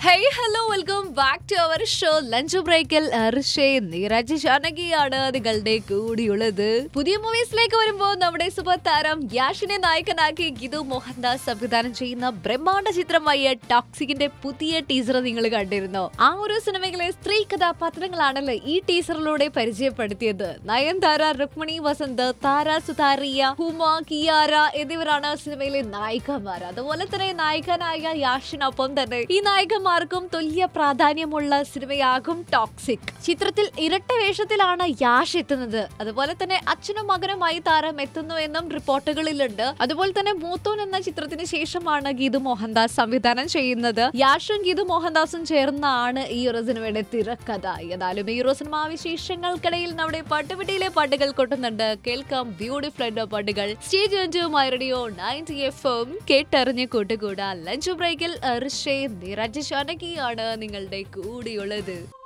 hey hello welcome back to our show lunch ബ്രേക്കിൽ ഋഷേ നീരജ് ജാനകിയാണ് നിങ്ങളുടെ കൂടിയുള്ളത് പുതിയ മൂവീസിലേക്ക് വരുമ്പോൾ നമ്മുടെ സൂപ്പർ താരം യാഷിനെ നായകനാക്കി ഗിതു മോഹൻദാസ് സംവിധാനം ചെയ്യുന്ന ബ്രഹ്മാണ്ഡ ചിത്രമായ ടോക്സിക്കിന്റെ പുതിയ ടീസർ നിങ്ങൾ കണ്ടിരുന്നോ ആ ഒരു സിനിമയിലെ സ്ത്രീ കഥാപാത്രങ്ങളാണല്ലോ ഈ ടീസറിലൂടെ പരിചയപ്പെടുത്തിയത് നയൻതാര രുക്മിണി വസന്ത് താര സുതാരിയ ഹുമ കിയാര എന്നിവരാണ് സിനിമയിലെ നായികമാർ അതുപോലെ തന്നെ നായകനായ യാഷിനൊപ്പം തന്നെ ഈ നായകന്മാർക്കും തുല്യ പ്രാധാന്യമുള്ള സിനിമയാകും ടോക്സിക് ചിത്രത്തിൽ ഇരട്ട വേഷത്തിലാണ് യാഷ് എത്തുന്നത് അതുപോലെ തന്നെ അച്ഛനും മകനുമായി താരം എത്തുന്നു എന്നും റിപ്പോർട്ടുകളിലുണ്ട് അതുപോലെ തന്നെ മൂത്തോൻ എന്ന ചിത്രത്തിന് ശേഷമാണ് ഗീതു മോഹൻദാസ് സംവിധാനം ചെയ്യുന്നത് യാഷും ഗീതു മോഹൻദാസും ചേർന്നാണ് ഈ ഒരു സിനിമയുടെ തിരക്കഥ ഏതായാലും ഈ ഒരു സിനിമാ വിശേഷങ്ങൾക്കിടയിൽ നമ്മുടെ പട്ടുപിടിയിലെ പാട്ടുകൾ കൊട്ടുന്നുണ്ട് കേൾക്കാം ബ്യൂട്ടിഫുൾ ആയിട്ട് പാട്ടുകൾ stage my radio ninety F M കേട്ടറിഞ്ഞ് കൂട്ടുകൂടാ ലഞ്ച് ബ്രേക്കിൽ ഋഷേ നിരജ് ജാനകിയാണ് നിങ്ങളുടെ കൂടിയുള്ളത്